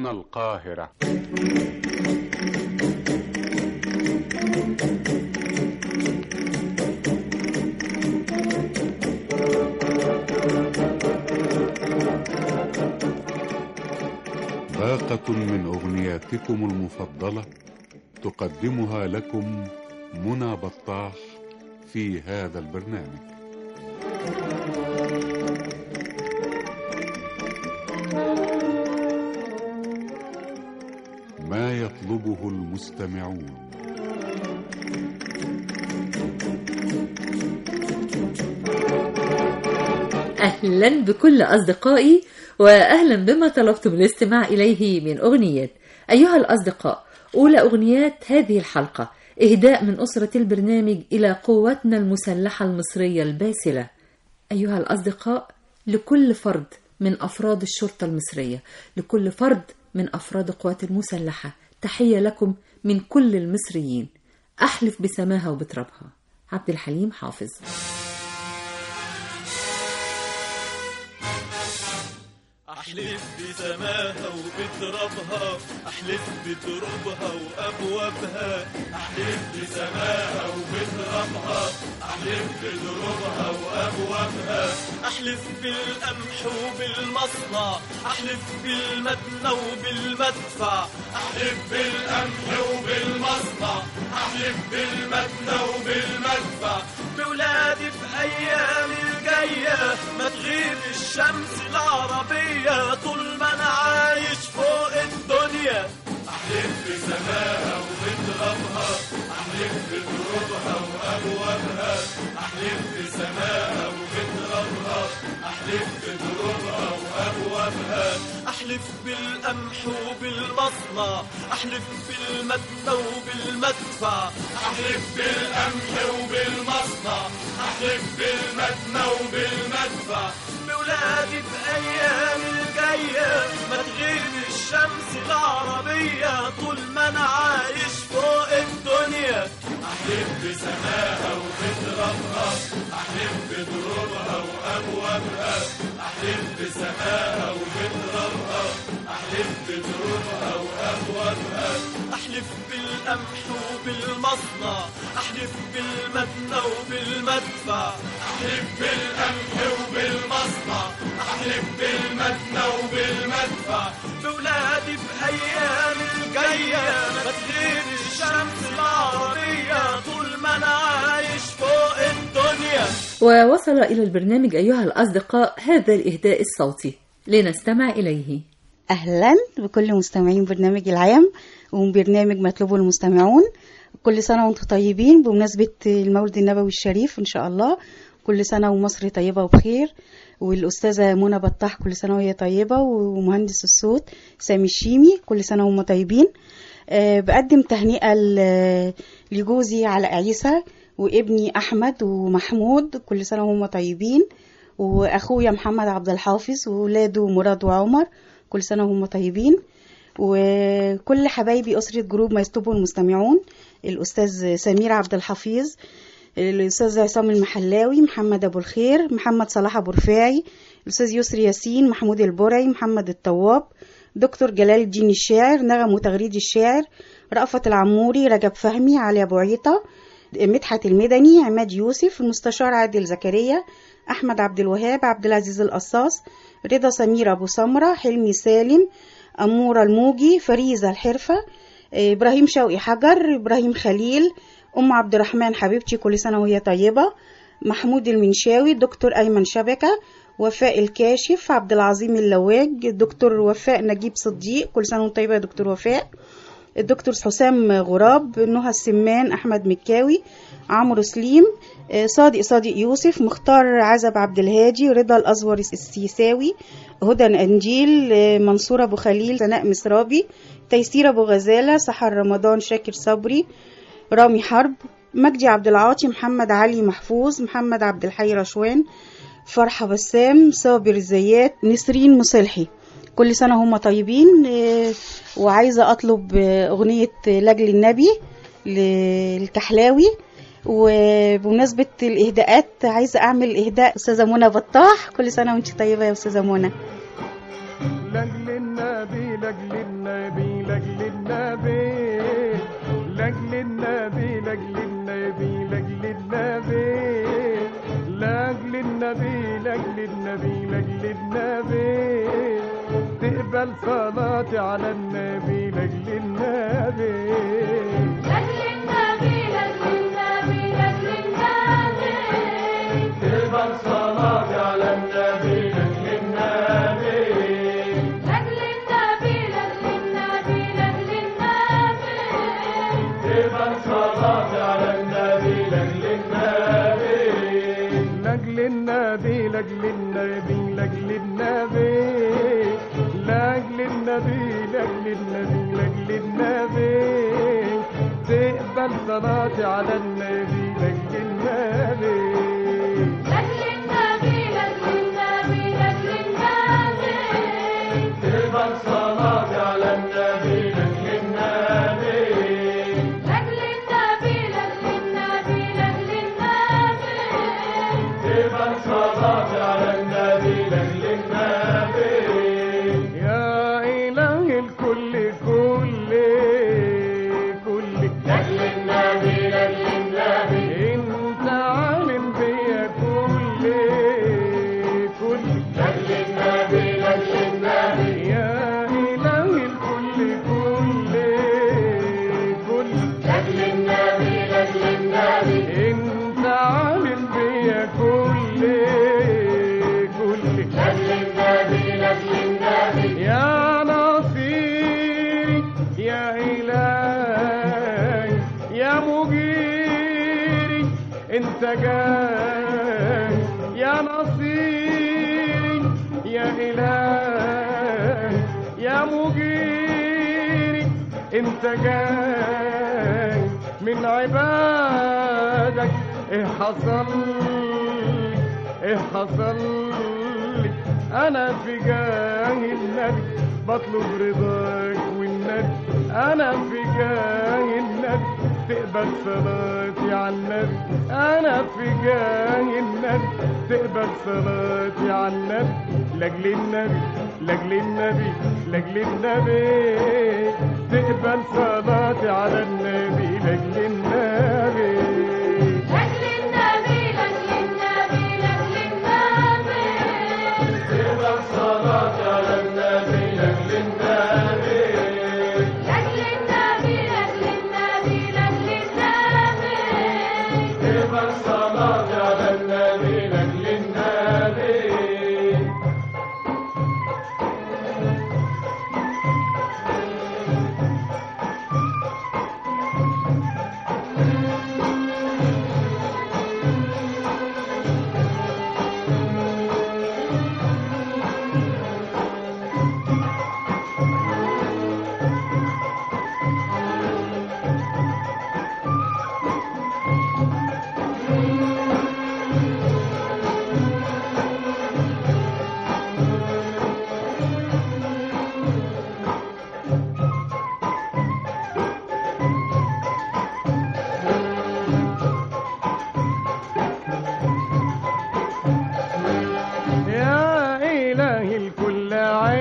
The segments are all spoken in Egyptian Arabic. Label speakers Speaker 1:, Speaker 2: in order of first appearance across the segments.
Speaker 1: القاهرة باقة من أغنياتكم المفضلة تقدمها لكم منى بطاح في هذا البرنامج ما يطلبه المستمعون
Speaker 2: أهلا بكل أصدقائي وأهلا بما طلبتم الاستماع إليه من أغنيات أيها الأصدقاء أولى أغنيات هذه الحلقة إهداء من أسرة البرنامج إلى قواتنا المسلحة المصرية الباسلة أيها الأصدقاء لكل فرد من أفراد الشرطة المصرية لكل فرد من أفراد القوات المسلحة تحية لكم من كل المصريين أحلف بسماها وبترابها عبد الحليم حافظ
Speaker 3: أحلف بسماها وبترابها أحلف بترابها وأبوابها أحلف بسماها وبترابها أحلف بترابها وأبوابها أحلف بالقمح وبالمصنع أحلف بالمدنى وبالمدفع أحلف بالقمح وبالمصنع أحلف بالمدنى وبالمدفع بولادي في أيام الجاية ما تغيب الشمس العربية طول ما أنا عايش فوق الدنيا أحلف بسماها وبترابها أحلف بترابها وأبوابها أحلف بسماها وبترابها أحلف بترابها وأبوابها أحلف بالقمح وبالمصنع أحلف بالمدنى وبالمدفع أحلف بالقمح وبالمصنع أحلف بالمدنى وبالمدفع بولادي في أيام الجاية ما تغيب الشمس العربية طول ما أنا عايش فوق الدنيا أحلف بسماها وبترابها أحلف بدروبها وأبوابها أحلف بسماها وبترابها أحلف بدروبها وأبوابها أحلف بالقمح وبالمصنع أحلف بالمدنى وبالمدفع أحلف بالقمح وبالمصنع أحلف بالمدنى وبالمدفع بولادي في أيام الجاية ما تغيب الشمس العربية طول ما أنا عايش فوق الدنيا
Speaker 2: ووصل إلى البرنامج أيها الأصدقاء هذا الإهداء الصوتي لنستمع إليه
Speaker 4: أهلا بكل مستمعين برنامج العام وبرنامج مطلوبه المستمعون كل سنة وانتم طيبين بمناسبة المولد النبوي الشريف إن شاء الله كل سنة ومصر طيبة وبخير والأستاذة منى بطاح كل سنة وهي طيبة ومهندس الصوت سامي الشيمي كل سنة وهم طيبين أه بقدم تهنئة ل- لجوزي علاء عيسى وابني أحمد ومحمود كل سنة وهم طيبين وأخويا محمد عبد الحافظ وولاده مراد وعمر كل سنة وهم طيبين وكل حبايبي أسرة جروب ما يطلبه المستمعون الأستاذ سمير عبد الحفيظ الأستاذ عصام المحلاوي محمد أبو الخير محمد صلاح أبو رفاعي الأستاذ يسري ياسين محمود البرعي محمد الطواب دكتور جلال الدين الشاعر نغم وتغريد الشاعر رأفت العموري رجب فهمي علي أبو عيطة مدحت المدني عماد يوسف المستشار عادل زكريا أحمد عبد الوهاب عبد العزيز القصاص رضا سمير أبو سمرة حلمي سالم أمورة الموجي فريزة الحرفة إبراهيم شوقي حجر إبراهيم خليل أم عبد الرحمن حبيبتي كل سنة وهي طيبة محمود المنشاوي دكتور أيمن شبكة وفاء الكاشف عبد العظيم اللواج دكتور وفاء نجيب صديق كل سنة وانت طيبة يا دكتور وفاء الدكتور حسام غراب نهى السمان أحمد مكاوي عمرو سليم آه، صادق صادق يوسف مختار عزب عبد الهادي رضا الأزور السيساوي هدى أنجيل آه، منصور أبو خليل سناء مسرابي تيسير أبو غزالة سحر رمضان شاكر صبري رامي حرب مجدي عبد العاطي محمد علي محفوظ محمد عبد الحي رشوان فرحة بسام صابر الزيات نسرين مصلحي كل سنة هم طيبين آه، وعايزة أطلب آه، أغنية لجل النبي للكحلاوي وبمناسبة الإهداءات عايزة أعمل إهداء أستاذة منى بطاح كل سنة وأنت طيبة يا أستاذة منى
Speaker 5: لاجل النبي لاجل النبي لاجل النبي لاجل النبي لاجل النبي لاجل النبي لاجل النبي لاجل النبي لاجل النبي تقبل صلاتي على النبي لاجل النبي
Speaker 6: لأجل النبي لأجل النبي لأجل النبي
Speaker 5: تقبل صلاتي على النبي لاجل النبي
Speaker 6: لأجل النبي لأجل النبي لأجل النبي
Speaker 5: تقبل صلاتي على النبي لاجل النبي لاجل النبي لاجل النبي لاجل النبي لاجل النبي لاجل النبي لاجل النبي تقبل صلاتي على النبي لاجل النبي
Speaker 6: لأجل النبي لأجل النبي لأجل النبي
Speaker 5: تقبل صلاتي على النبي لاجل النبي
Speaker 6: لأجل النبي لأجل النبي لأجل النبي
Speaker 5: تبقى صلاتي على النبي لاجل النبي يا إله الكل كل كل لاجل النبي لاجل النبي انت عالم بيا كل كل لاجل النبي لاجل النبي يا إله الكل كل كل لاجل النبي لاجل النبي انت عالم بيا كل كل لاجل النبي لاجل النبي يا نصيري يا إلهي يا مجيري انت جاي يا نصيري يا إلهي يا مجيري انت جاي من عبادك ايه حصل لي ايه حصل لي انا في جاه النبي بطلب رضاك والنبي انا في جاه النبي تقبل صلاتي على النبي انا في جاه النبي تقبل صلاتي على النبي لاجل النبي لاجل النبي لاجل النبي تقبل صلاتي على النبي لاجل النبي
Speaker 6: لأجل النبي لأجل النبي لأجل النبي
Speaker 5: تقبل صلاتي على النبي لاجل النبي
Speaker 6: لأجل النبي لأجل النبي لأجل النبي
Speaker 5: تقبل صلاتي على النبي لاجل النبي يا إله الكل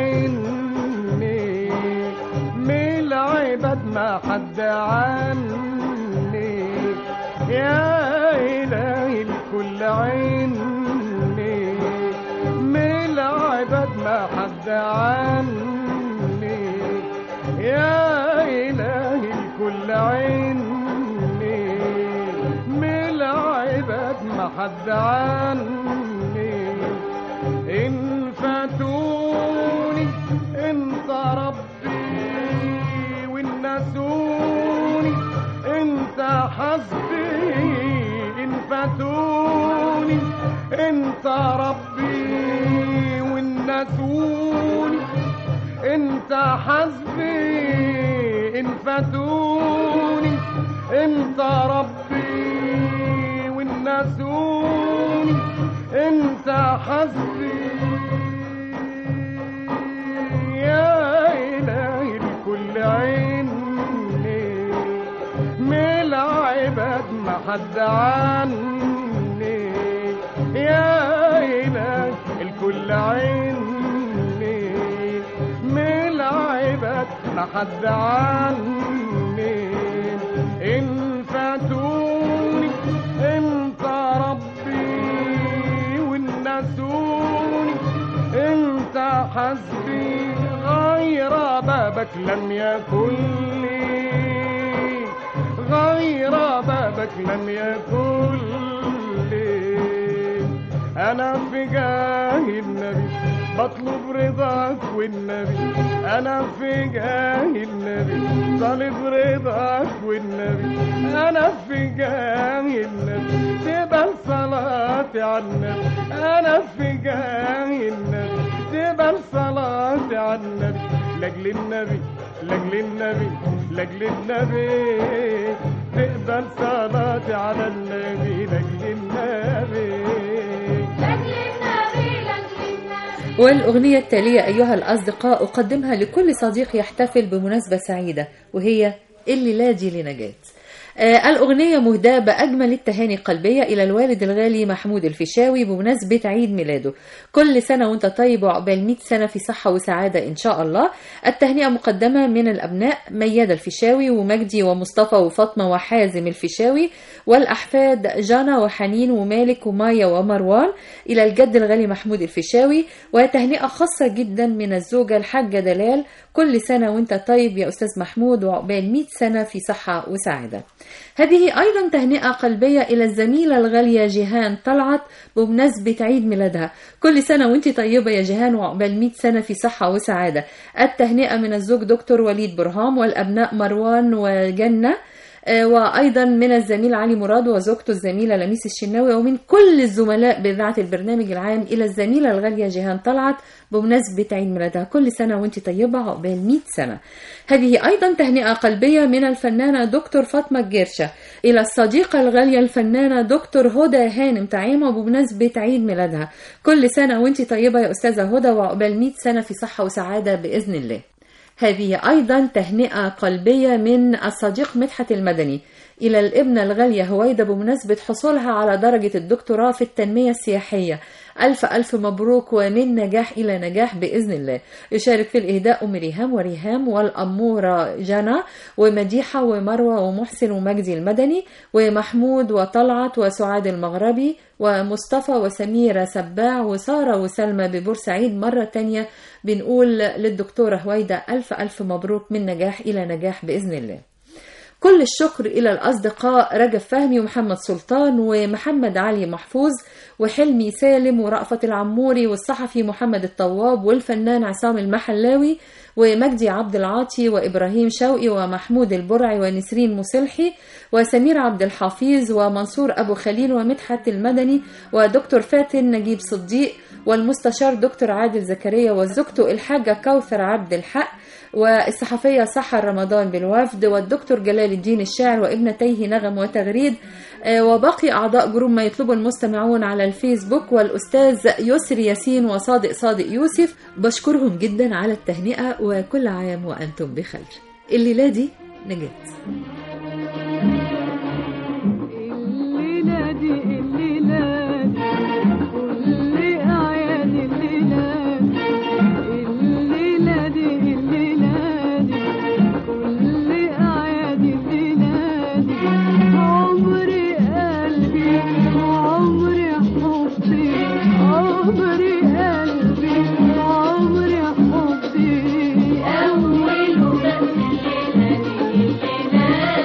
Speaker 5: عيني من العباد ما حد عني يا إله الكل عيني من العباد ما حد عني يا إله الكل عيني من العباد ما حد عني إن فاتوني انت ربي وإن نسوني انت حسبي إن فاتوني انت ربي وإن نسوني انت حسبي إن فاتوني انت ربي وإن نسوني انت حسبي يا إلهي الكل عيني من العباد ما حد عني يا إلهي الكل عيني من العباد ما حد عني إن فاتوني انت ربي وإن نسوني انت حسبي غير بابك لم يكن لي غير بابك لم يكن لي انا في جاه النبي بطلب رضاك والنبي انا في جاه النبي طالب رضاك والنبي انا في جاه النبي تقبل صلاتي على النبي انا في جاه النبي تقبل صلاتي على النبي لاجل النبي لاجل النبي لاجل النبي تقبل صلاتي على النبي لاجل النبي
Speaker 6: لاجل النبي لاجل النبي
Speaker 2: والأغنية التالية أيها الأصدقاء أقدمها لكل صديق يحتفل بمناسبة سعيدة وهي الليلة دي لنجاة آه، الأغنية مهداة بأجمل التهاني القلبية إلى الوالد الغالي محمود الفيشاوي بمناسبة عيد ميلاده كل سنة وانت طيب وعقبال 100 سنة في صحة وسعادة إن شاء الله التهنئة مقدمة من الأبناء ميادة الفيشاوي ومجدي ومصطفى وفاطمة وحازم الفيشاوي والأحفاد جانا وحنين ومالك ومايا ومروان إلى الجد الغالي محمود الفيشاوي وتهنئة خاصة جدا من الزوجة الحاجة دلال كل سنة وانت طيب يا أستاذ محمود وعقبال 100 سنة في صحة وسعادة هذه أيضا تهنئة قلبية إلى الزميلة الغالية جيهان طلعت بمناسبة عيد ميلادها كل سنة وانت طيبة يا جيهان وعقبال 100 سنة في صحة وسعادة التهنئة من الزوج دكتور وليد برهام والأبناء مروان وجنة آه، وأيضا من الزميل علي مراد وزوجته الزميلة لميس الشناوي ومن كل الزملاء بإذاعة البرنامج العام إلى الزميلة الغالية جيهان طلعت بمناسبة عيد ميلادها كل سنة وانت طيبة عقبال 100 سنة هذه أيضا تهنئة قلبية من الفنانة دكتور فاطمة الجرشة إلى الصديقة الغالية الفنانة دكتور هدى هانم تعيمة بمناسبة عيد ميلادها كل سنة وانت طيبة يا أستاذة هدى وعقبال 100 سنة في صحة وسعادة بإذن الله هذه أيضا تهنئة قلبية من الصديق مدحت المدني إلى الابنة الغالية هويدا بمناسبة حصولها على درجة الدكتوراه في التنمية السياحية ألف ألف مبروك ومن نجاح إلى نجاح بإذن الله يشارك في الإهداء أم ريهام وريهام والأمورة جنى ومديحة ومروة ومحسن ومجدي المدني ومحمود وطلعت وسعاد المغربي ومصطفى وسميرة سباع وسارة وسلمى ببورسعيد مرة تانية بنقول للدكتورة هويدا ألف ألف مبروك من نجاح إلى نجاح بإذن الله كل الشكر إلى الأصدقاء رجب فهمي ومحمد سلطان ومحمد علي محفوظ وحلمي سالم ورأفت العموري والصحفي محمد الطواب والفنان عصام المحلاوي ومجدي عبد العاطي وإبراهيم شوقي ومحمود البرعي ونسرين مسلحي وسمير عبد الحفيظ ومنصور أبو خليل ومدحت المدني ودكتور فاتن نجيب صديق والمستشار دكتور عادل زكريا وزوجته الحاجة كوثر عبد الحق والصحفية سحر رمضان بالوفد والدكتور جلال الدين الشاعر وابنتيه نغم وتغريد آه، وباقي أعضاء جروب ما يطلبه المستمعون على الفيسبوك والأستاذ يسري ياسين وصادق صادق يوسف بشكرهم جدا على التهنئة وكل عام وأنتم بخير الليلة دي نجاة
Speaker 7: الليلة دي الليلة دي كل أعياد الليلة دي الليلة دي الليلة دي كل أعياد الليلة دي عمري قلبي وعمري حبي عمري قلبي وعمري حبي
Speaker 6: أول بس الليلة دي الليلة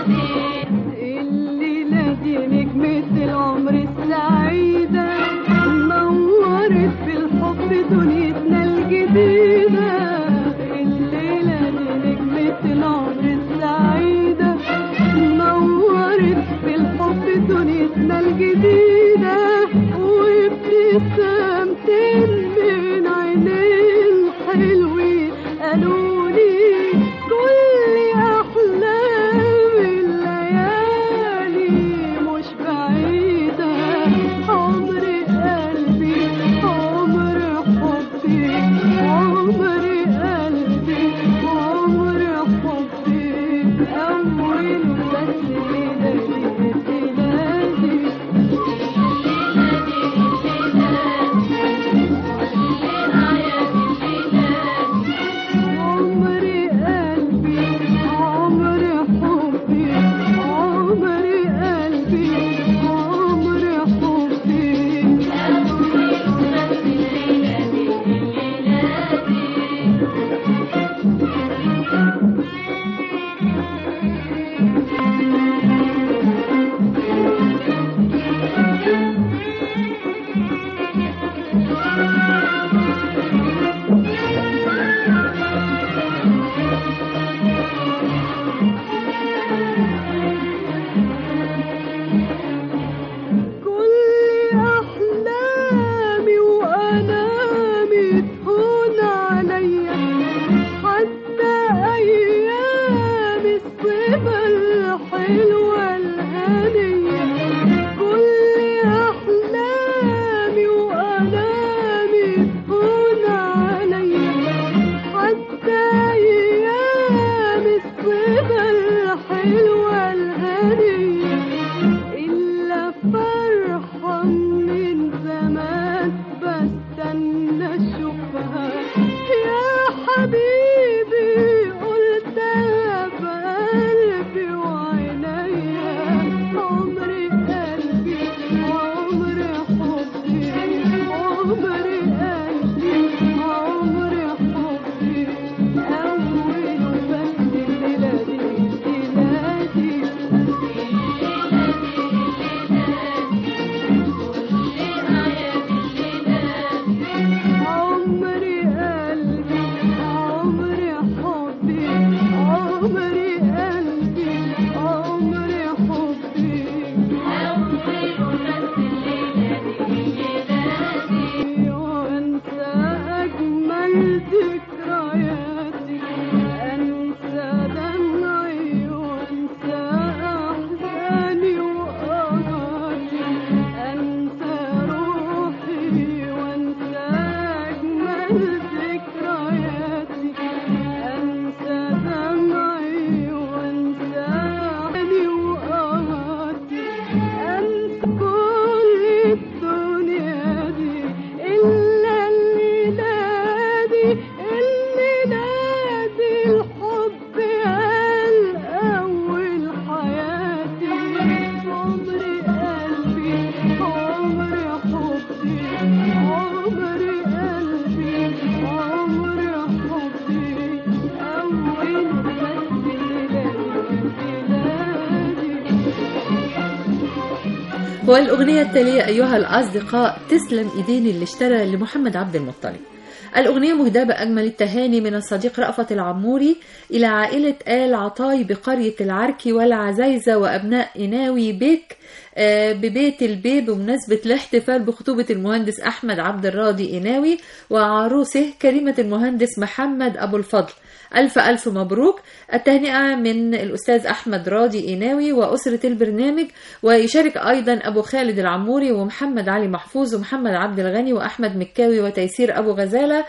Speaker 2: والأغنية التالية أيها الأصدقاء تسلم إيدين اللي اشترى لمحمد عبد المطلب الأغنية مهداة بأجمل التهاني من الصديق رأفت العموري إلى عائلة آل عطاي بقرية العركي والعزايزة وأبناء إناوي بيك آه، ببيت البي بمناسبة الاحتفال بخطوبة المهندس أحمد عبد الراضي إناوي وعروسه كريمة المهندس محمد أبو الفضل ألف ألف مبروك التهنئة من الأستاذ أحمد راضي إيناوي وأسرة البرنامج ويشارك أيضا أبو خالد العموري ومحمد علي محفوظ ومحمد عبد الغني وأحمد مكاوي وتيسير أبو غزالة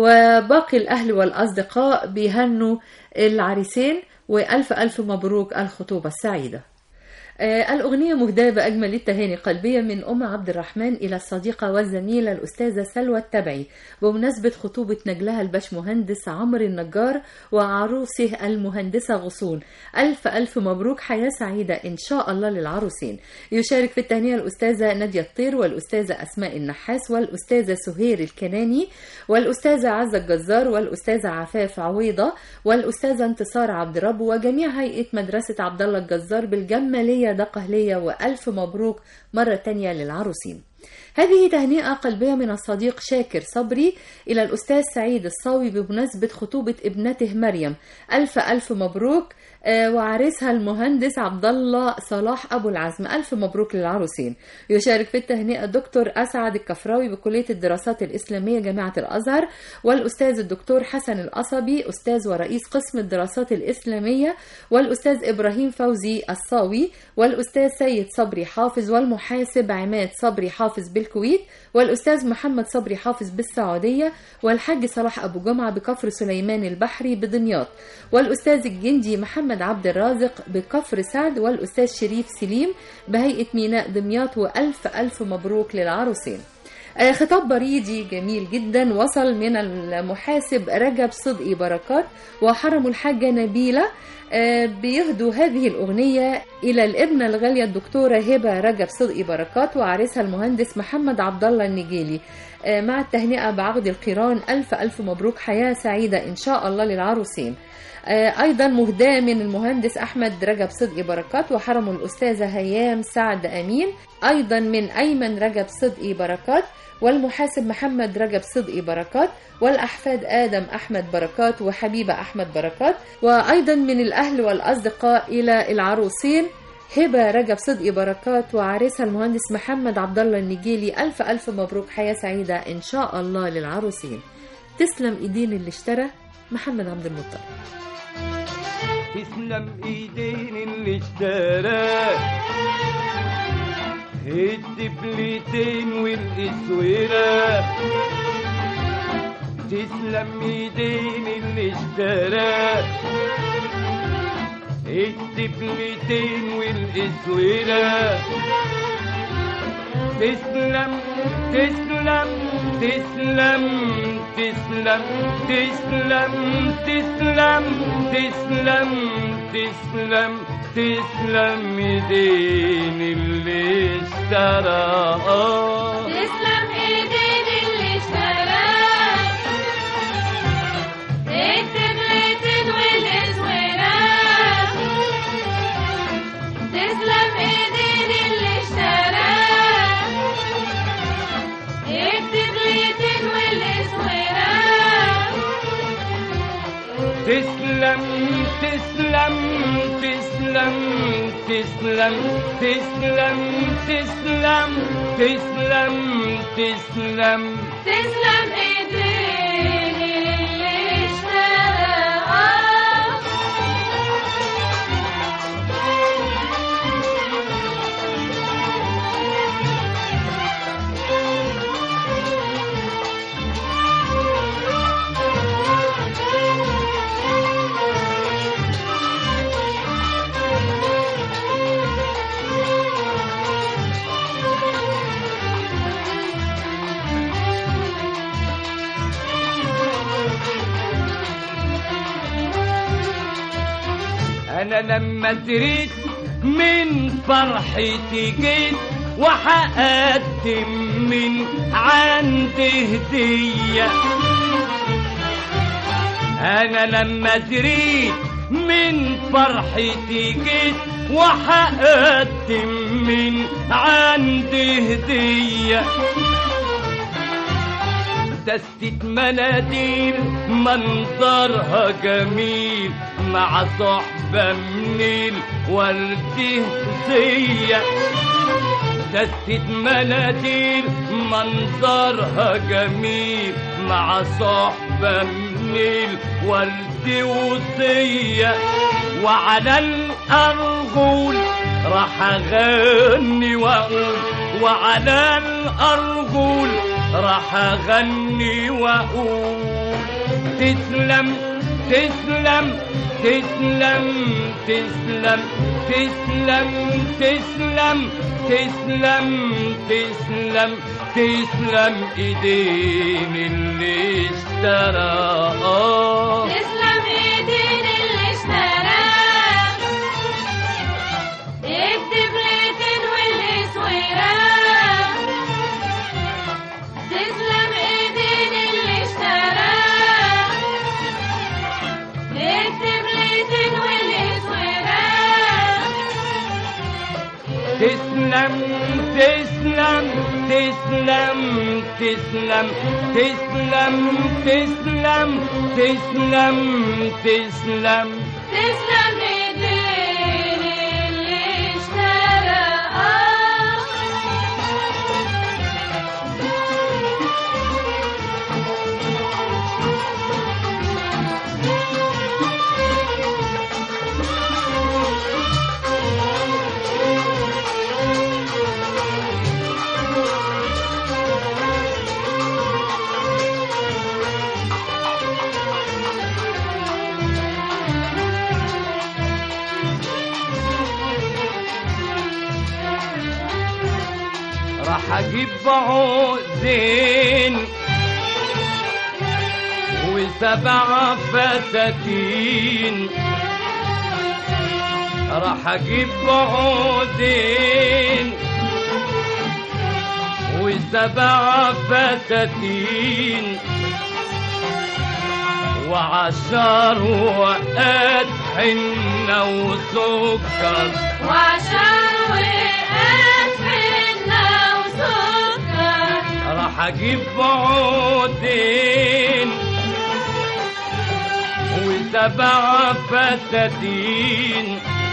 Speaker 2: وباقي الأهل والأصدقاء بيهنوا العريسين وألف ألف مبروك الخطوبة السعيدة آه، الأغنية مهداة بأجمل التهاني قلبية من أم عبد الرحمن إلى الصديقة والزميلة الأستاذة سلوى التبعي بمناسبة خطوبة نجلها الباشمهندس عمرو النجار وعروسه المهندسة غصون ألف ألف مبروك حياة سعيدة إن شاء الله للعروسين يشارك في التهنئة الأستاذة نادية الطير والأستاذة أسماء النحاس والأستاذة سهير الكناني والأستاذة عزة الجزار والأستاذة عفاف عويضة والأستاذة انتصار عبد رب وجميع هيئة مدرسة عبد الله الجزار بالجمالية دقهلية وألف مبروك مرة تانية للعروسين هذه تهنئة قلبية من الصديق شاكر صبري إلى الأستاذ سعيد الصاوي بمناسبة خطوبة ابنته مريم ألف ألف مبروك آه، وعريسها المهندس عبد الله صلاح أبو العزم ألف مبروك للعروسين يشارك في التهنئة الدكتور أسعد الكفراوي بكلية الدراسات الإسلامية جامعة الأزهر والأستاذ الدكتور حسن القصبي أستاذ ورئيس قسم الدراسات الإسلامية والأستاذ إبراهيم فوزي الصاوي والأستاذ سيد صبري حافظ والمحاسب عماد صبري حافظ بالكويت والأستاذ محمد صبري حافظ بالسعودية والحاج صلاح أبو جمعة بكفر سليمان البحري بدمياط والأستاذ الجندي محمد عبد الرازق بكفر سعد والأستاذ شريف سليم بهيئة ميناء دمياط وألف ألف مبروك للعروسين آه، خطاب بريدي جميل جدا وصل من المحاسب رجب صدقي بركات وحرم الحاجة نبيلة آه، بيهدوا هذه الأغنية إلى الابنة الغالية الدكتورة هبة رجب صدقي بركات وعريسها المهندس محمد عبد الله النجيلي آه، مع التهنئة بعقد القيران ألف ألف مبروك حياة سعيدة إن شاء الله للعروسين آه، أيضا مهداة من المهندس أحمد رجب صدقي بركات وحرم الأستاذة هيام سعد أمين أيضا من أيمن رجب صدقي بركات والمحاسب محمد رجب صدقي بركات والأحفاد آدم أحمد بركات وحبيبة أحمد بركات وأيضا من الأهل والأصدقاء إلى العروسين هبة رجب صدقي بركات وعريسها المهندس محمد عبد الله النجيلي ألف ألف مبروك حياة سعيدة إن شاء الله للعروسين تسلم إيدين اللي اشترى محمد عبد المطلب
Speaker 8: تسلم ايدين اللي اشتراه الدبلتين والاسوره تسلم ايدين اللي اشتراه الدبلتين والاسوره تسلم تسلم تسلم تسلم تسلم تسلم تسلم تسلم تسلم ايدين اللي اشترى
Speaker 6: تسلم ايدين اللي اشتراه الدبلتين والاسوره تسلم ايدين اللي اشتراه الدبلتين والاسوره
Speaker 8: تسلم تسلم تسلم تسلم تسلم تسلم تسلم تسلم
Speaker 6: تسلم ايدين اللي اشتراه
Speaker 8: انا لما دريت من فرحتي جيت وحقدم من عندي هدية انا لما دريت من فرحتي جيت وحقدم من عندي هديه دستة مناديل منظرها جميل مع صحبة من الورد زية دستة مناديل منظرها جميل مع صحبة من الورد وصية وعلى الأرجل راح أغني وأقول وعلى الأرجل راح أغني وأقول تسلم تسلم تسلم تسلم تسلم تسلم تسلم تسلم تسلم ايدين اللي اشترى
Speaker 6: تسلم ايدين اللي اشتراه الدبلتين والاسويراه تسلم ايدين اللي اشتراه الدبلتين والاسويراه
Speaker 8: تسلم تسلم تسلم تسلم تسلم تسلم تسلم تسلم
Speaker 6: تسلم ايدين اللي اشتراه
Speaker 8: راح اجيب عقدين وسبع فساتين راح اجيب عقدين وسبع فساتين وعشر وقت حنة وسكر
Speaker 6: وعشان وقت حنة وسكر
Speaker 8: راح اجيب عودين وسبع فساتين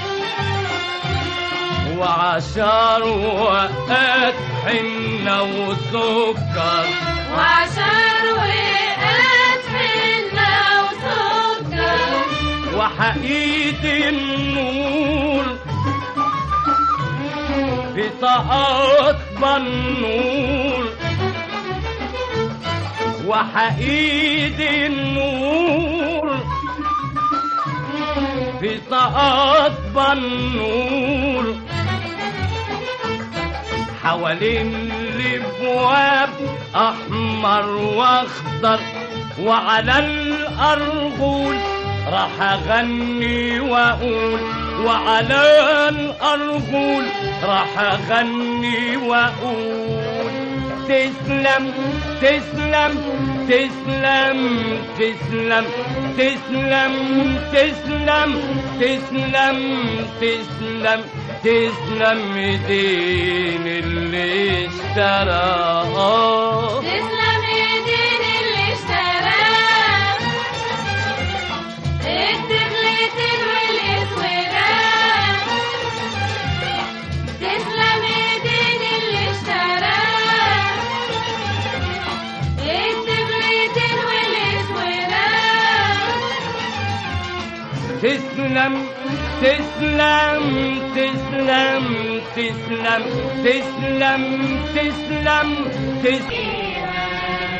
Speaker 8: وعشر وقت حنة وسكر
Speaker 6: وعشان وقت حنة وسكر
Speaker 8: وحقيد النور بطاقات بنور وحقيد النور بطاقات بنور حوالين الابواب احمر واخضر وعلى الارجل راح اغني واقول وعلى الارجل راح اغني واقول تسلم تسلم تسلم تسلم تسلم تسلم تسلم تسلم تسلم ايدين اللي اشترى
Speaker 6: تسلم ايدين اللي اشتراه الدبلتين والاسوراه تسلم ايدين اللي اشتراه الدبلتين والاسوراه
Speaker 8: تسلم تسلم تسلم تسلم تسلم تسلم تسلم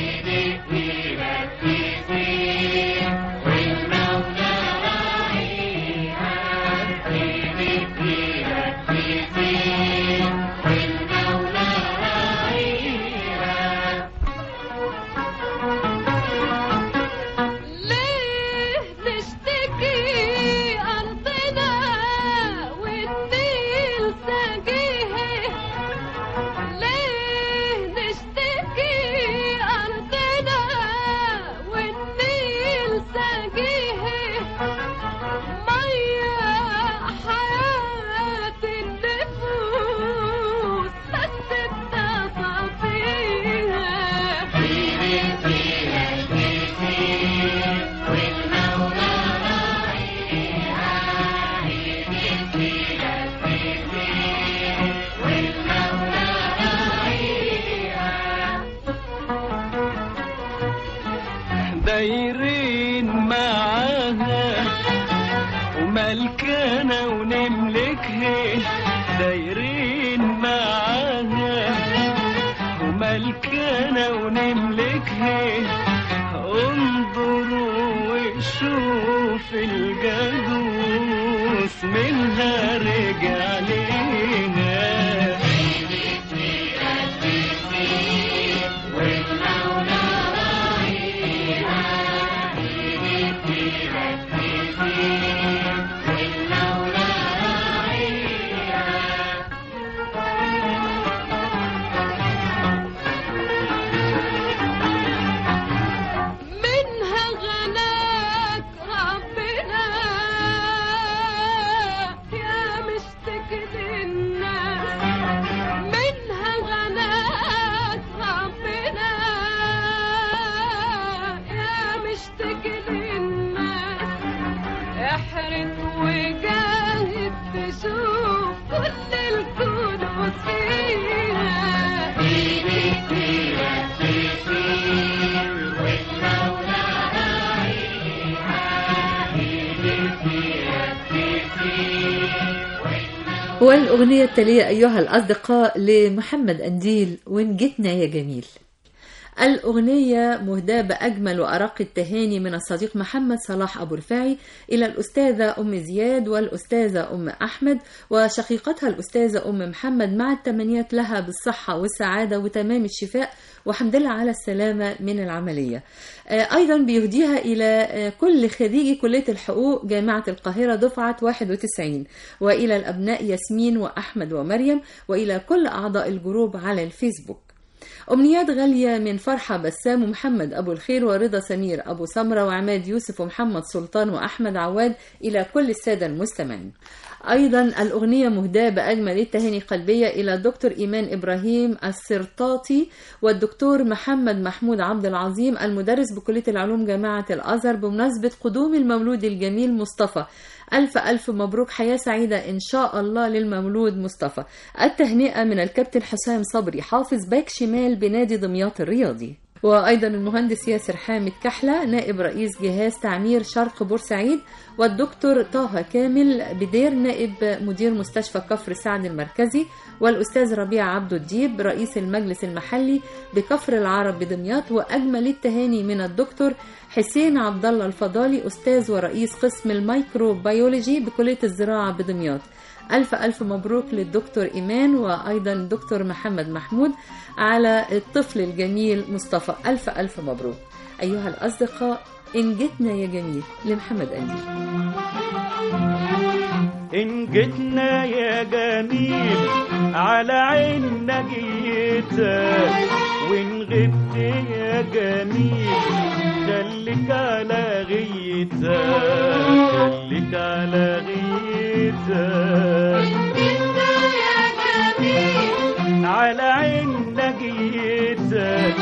Speaker 6: ليه نشتكي أرضنا والنيل ساقيه ليه نشتكي أرضنا
Speaker 8: وملكنا ونملكها دايرين معاها وملكنا ونملكها انظروا وشوف الجدوس منها رجع لينا
Speaker 6: منها غناك ربنا يا مشتكي الناس منها غناك ربنا يا مشتكي الناس احرق وجاهد تشوف كل الكون وفيها
Speaker 2: والأغنية التالية أيها الأصدقاء لمحمد أنديل وإن جتنا يا جميل الأغنية مهداة بأجمل وأرق التهاني من الصديق محمد صلاح أبو رفاعي إلى الأستاذة أم زياد والأستاذة أم أحمد وشقيقتها الأستاذة أم محمد مع التمنيات لها بالصحة والسعادة وتمام الشفاء وحمد لله على السلامة من العملية آه، أيضا بيهديها إلى آه، كل خريجي كلية الحقوق جامعة القاهرة دفعة 91 وإلى الأبناء ياسمين وأحمد ومريم وإلى كل أعضاء الجروب على الفيسبوك أمنيات غالية من فرحة بسام ومحمد أبو الخير ورضا سمير أبو سمرة وعماد يوسف ومحمد سلطان وأحمد عواد إلى كل السادة المستمعين أيضا الأغنية مهداة بأجمل التهاني قلبية إلى الدكتور إيمان إبراهيم السرطاطي والدكتور محمد محمود عبد العظيم المدرس بكلية العلوم جامعة الأزهر بمناسبة قدوم المولود الجميل مصطفى ألف ألف مبروك حياة سعيدة إن شاء الله للمولود مصطفى التهنئة من الكابتن حسام صبري حافظ باك شمال بنادي دمياط الرياضي وأيضا المهندس ياسر حامد كحلة نائب رئيس جهاز تعمير شرق بورسعيد والدكتور طه كامل بدير نائب مدير مستشفى كفر سعد المركزي والأستاذ ربيع عبد الديب رئيس المجلس المحلي بكفر العرب بدمياط وأجمل التهاني من الدكتور حسين عبد الله الفضالي أستاذ ورئيس قسم الميكروبيولوجي بكلية الزراعة بدمياط ألف ألف مبروك للدكتور إيمان وأيضا الدكتور محمد محمود على الطفل الجميل مصطفى ألف ألف مبروك أيها الأصدقاء إن جتنا يا جميل لمحمد أنديل
Speaker 8: إن جتنا يا جميل على عيننا جيتك وإن غبت يا جميل خليك على غيتك خليك على غيتك على عيننا جيتك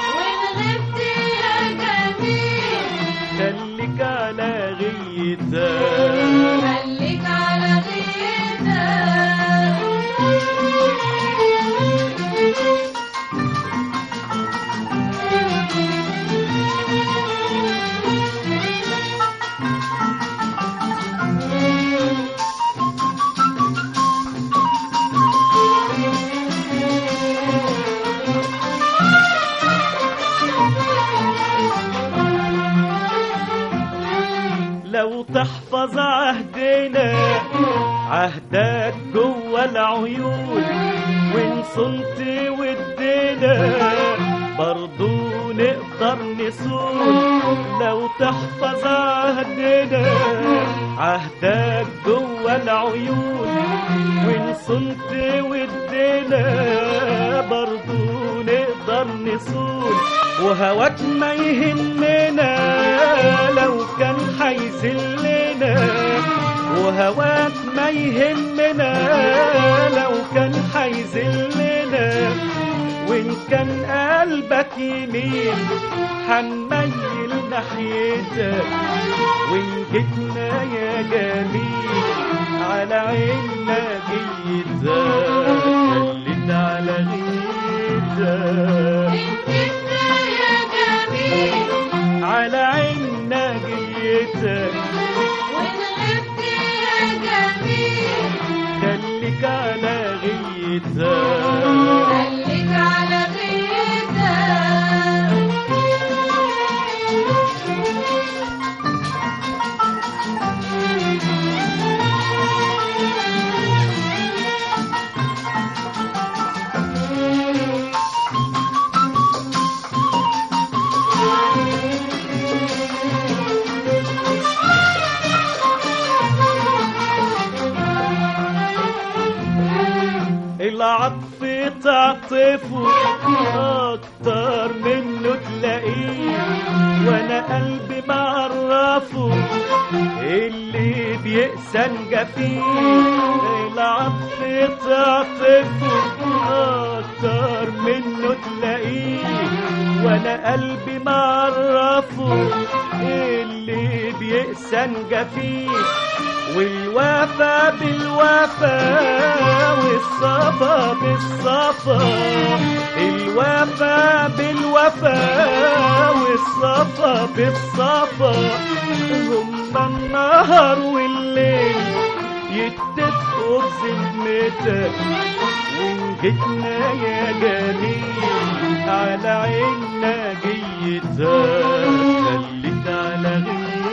Speaker 8: خليك على غيتك
Speaker 6: خليك على غيرك
Speaker 8: لو تحفظ عهدنا عهدك جوا العيون وان صنت ودنا برضو نقدر نصون لو تحفظ عهدنا عهدك جوا العيون وان صنت ودنا برضو نقدر نصون وهواك ما يهمنا لو كان حيذلنا وهواك ما يهمنا لو كان حيذلنا وان كان قلبك يميل حنميل ناحيتك وان جيتنا يا جميل على عيننا جيتك خليت على غيتك
Speaker 6: يا جميل
Speaker 8: على عيننا جيتك
Speaker 6: وإن غبت
Speaker 8: العطف تعطفه اكتر منه تلاقيه وانا قلبي معرفه اللي بيقسى جفيه العطف تعطفه اكتر منه تلاقيه وانا قلبي معرفه اللي بيقسى جفيه والوفا بالوفا والصفا بالصفا الوفا بالوفا والصفا بالصفا هما النهار والليل يتفقوا بذمتك وإن جيتنا يا جميل على عيننا جيتك خليك على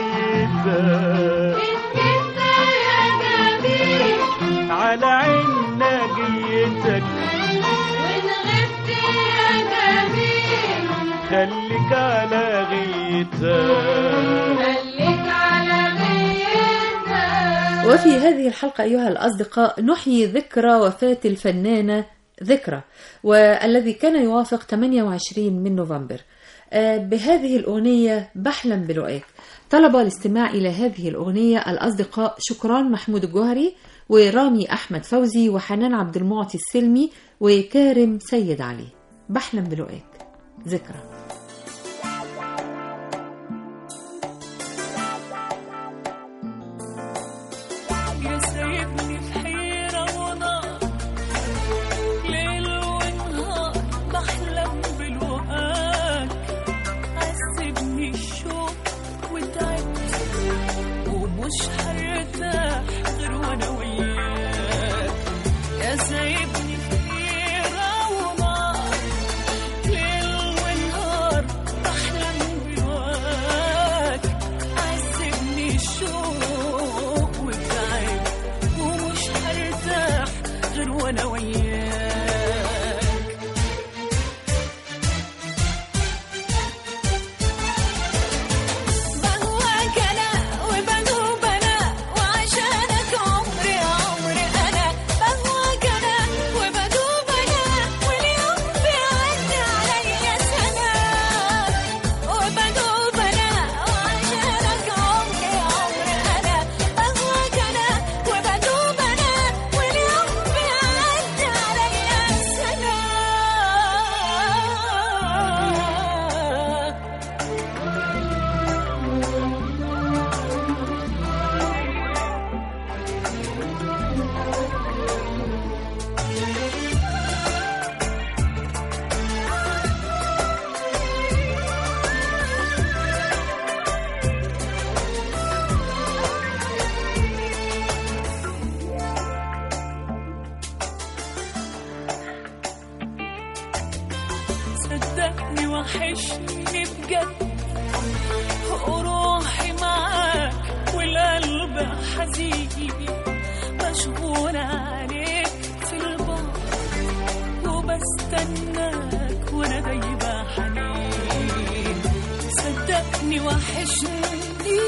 Speaker 8: غيتك
Speaker 6: انت يا جميل
Speaker 8: على عيننا جيتك
Speaker 6: وان غبت يا جميل
Speaker 8: خليك على غيتك
Speaker 6: خليك على غيرتك
Speaker 2: وفي هذه الحلقة أيها الأصدقاء نحيي ذكرى وفاة الفنانة ذكرى والذي كان يوافق 28 من نوفمبر آه، بهذه الأغنية بحلم بلقاك طلب الاستماع إلى هذه الأغنية الأصدقاء شكران محمود الجوهري ورامي أحمد فوزي وحنان عبد المعطي السلمي وكارم سيد علي بحلم بلقاك ذكرى
Speaker 9: يا سايبني في حيرة ونار ليل ونهار بحلم بالوقاك عذبني الشوق وتعبت ومش هرتاح غير وانا وياك يا سايبني في حيرة ونار ليل ونهار بحلم بالوقاك عذبني الشوق وتعب ومش هرتاح غير وانا وياك بهواك انا وبدوب انا وعشانك عمري عمري انا بهواك انا وبدوب انا واليوم بيعدي عليا سنه وبدوب انا وعشانك عمري عمري انا بهواك انا وبدوب انا واليوم بيعدي عليا سنه صدقني وحشني بجد وروحي معاك والقلب حزين مشغول عليك في البحر وبستناك وانا دايبة حنين صدقني وحشني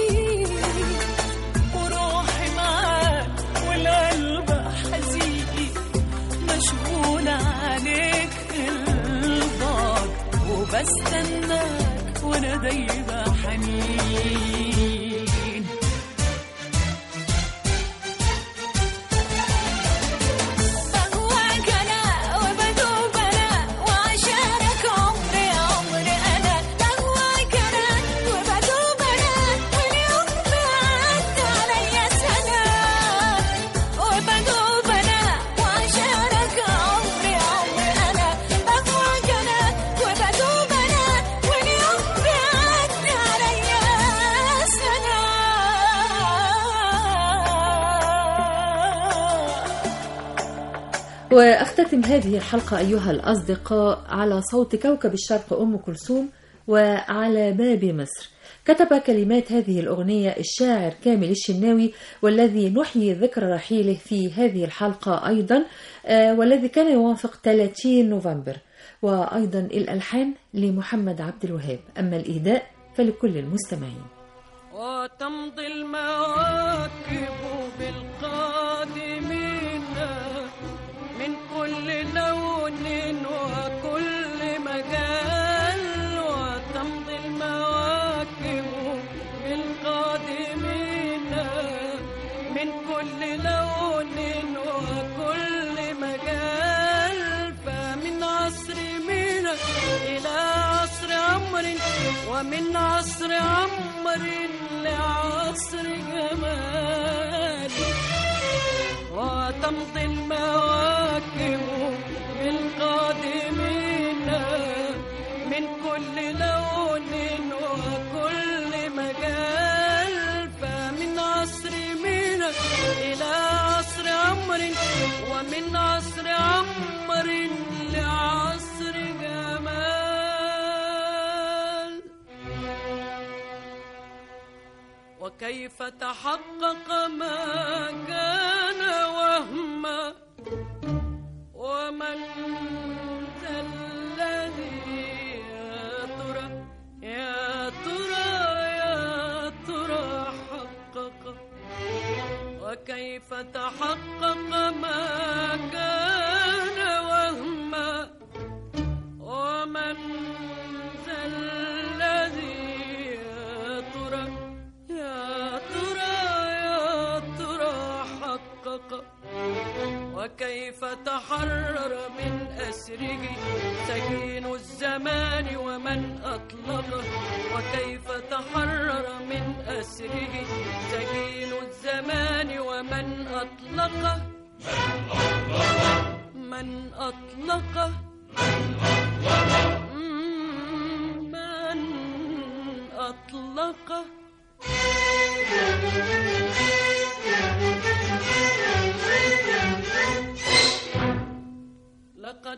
Speaker 9: وروحي معاك والقلب حزين مشغول عليك البعد وبستناك وانا دايبة حنين بهواك انا وبدوب انا وعشانك عمري عمري انا بهواك انا وبدوب انا واليوم بيعدي عليا سنه وبدوب انا وعشانك عمري عمري انا بهواك انا وبدوب انا واليوم بيعدي عليا سنه
Speaker 2: وأختتم هذه الحلقة أيها الأصدقاء على صوت كوكب الشرق أم كلثوم وعلى باب مصر كتب كلمات هذه الأغنية الشاعر كامل الشناوي والذي نحيي ذكرى رحيله في هذه الحلقة أيضا آه، والذي كان يوافق 30 نوفمبر وأيضا الألحان لمحمد عبد الوهاب أما الإهداء فلكل المستمعين
Speaker 9: وتمضي المواكب بالقادمين من كل من كل لون وكل مجال فمن عصر مينا إلى عصر عمر ومن عصر عمر لعصر جمال وتمضي المواكب بالقادمين من كل لون وكل مجال فمن عصر مينا إلى عصر عمر ومن عصر عمر لعصر جمال وكيف تحقق ما كان وهما ومن ذا الذي يا ترى يا ترى يا ترى حقق وكيف تحقق ما كان وهما ومن ذا الذي يا ترى يا ترى يا ترى حقق وكيف تحرر من أسره سجين الزمان ومن أطلقه وكيف تحرر من أسره سجين الزمان ومن أطلقه من أطلقه مم، من أطلقه لقد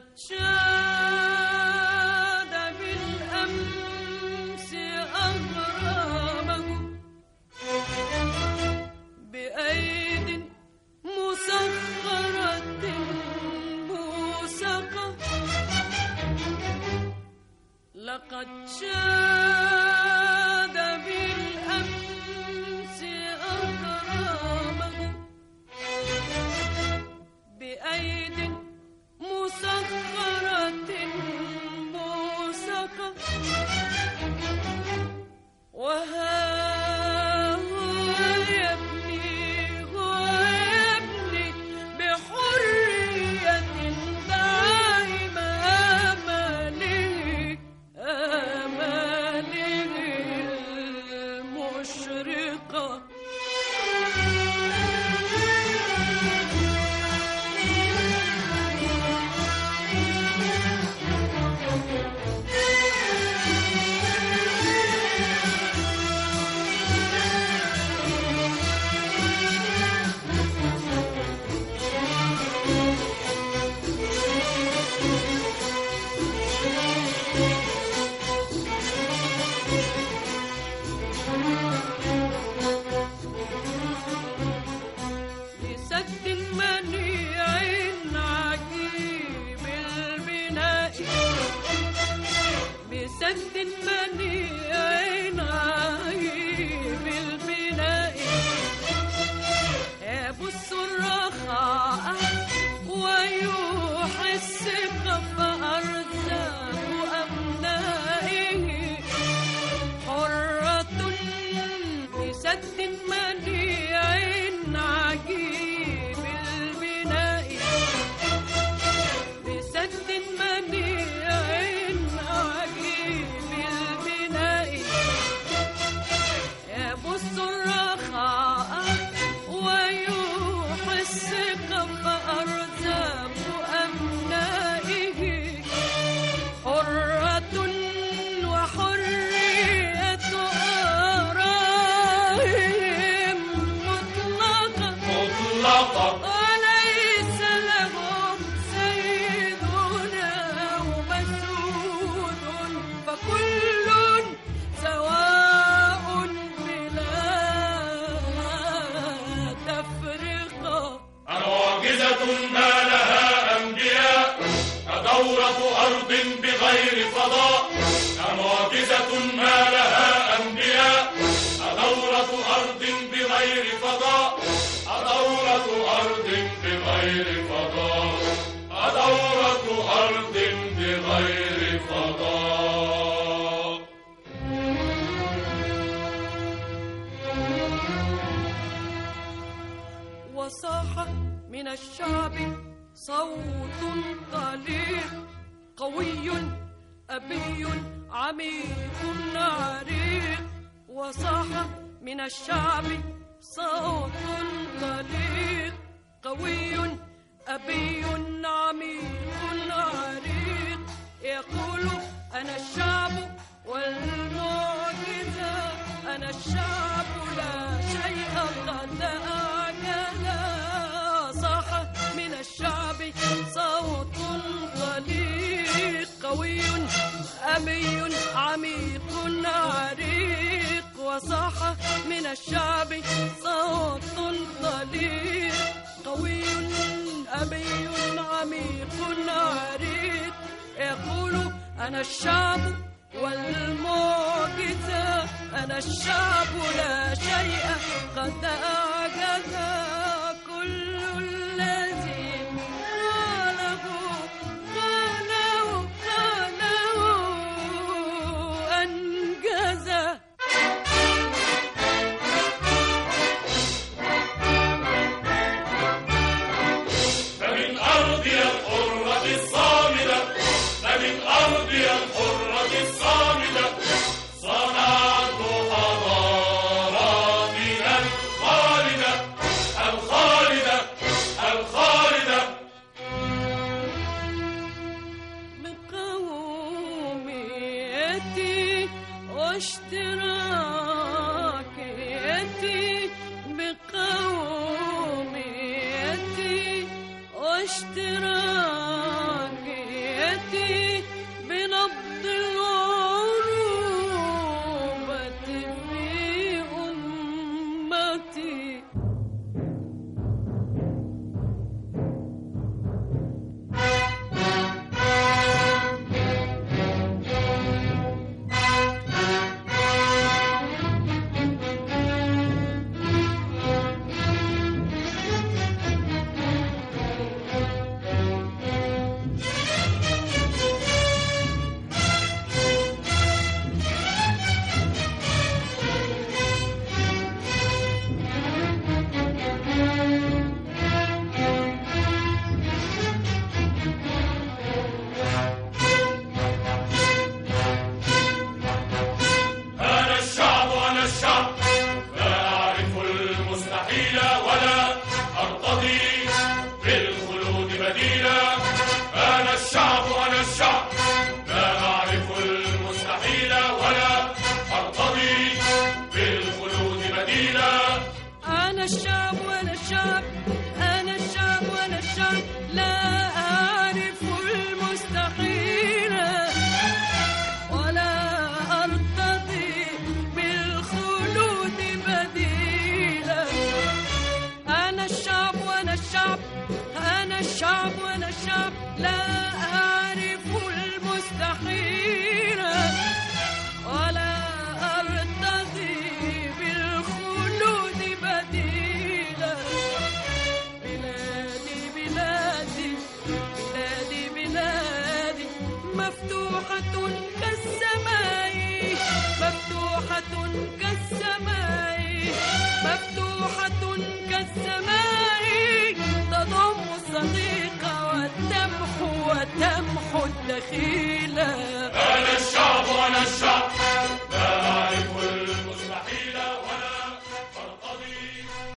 Speaker 9: شاد بالأمس أغرامه بأيد مسخرة موسقة لقد شاد بالأمس أغرامه بأيد مسخرة موسقة وها هو يبني هو يبني بحرية دائم آماله آماله المشرقة لسد منيع عجيب البناء بسد منيع عجيب البناء يبث الرخاء ويوحي الثقة فأرزاق أبنائه حرة بسد منيع عجيب البناء بسد منيع عجيب البناء يبث الرخاء ويوحي الثقة فأرزاق أبنائه حرة وحرية آرائهم مطلقة
Speaker 5: مطلقة
Speaker 9: وليس لهم سيدنا ومسعود فكل سواء بلا تفرقة
Speaker 5: معجزة ما لها أنبياء كدورة أرض بغير فضاء معجزة ما لها أنبياء كدورة أرض بغير فضاء كدورة أرض بغير فضاء كدورة أرض بغير فضاء
Speaker 9: وصاح من الشعب صوت طليق قوي أبي عميق عريق وصاح من الشعب صوت طليق قوي أبي عميق عريق يقول أنا الشعب والمعجزة أنا الشعب لا شيء قد أعجز صاح من الشعب صوت طليق قوي أبي عميق عريق وصاح من الشعب صوت طليق قوي أبي عميق عريق يقول أنا الشعب والمعجزة أنا الشعب لا شيء قد أعجز كل الذي قاله قاله قاله أنجزه
Speaker 5: فمن أرضي الحرة الصامدة فمن أرضي الحرة الصامدة صنعت حضاراتنا الخالدة الخالدة الخالدة
Speaker 9: بقوميتي واشتراكيتي بقوميتي واشتراكيتي بنبض العروبة في أمتي
Speaker 5: أنا الشعب أنا الشعب لا أعرف المستحيل ولا أرتضي بالخلود بديلا أنا الشعب أنا الشعب لا أعرف المستحيل ولا أرتضي بالخلود بديلا
Speaker 9: أنا الشعب وأنا الشعب أنا الشعب وأنا الشعب لا أعرف المستحيل ولا أرتضي بالخلود بديلا أنا الشعب وأنا الشعب أنا الشعب وأنا الشعب لا أعرف المستحيل ولا أرتضي بالخلود بديلا بلادي بلادي بلادي بلادي مفتوحة كالسماء مفتوحة كالسماء مفتوحة كالسماء تضم الصديق وتمحو وتمحو الدخيل
Speaker 5: أنا الشعب أنا الشعب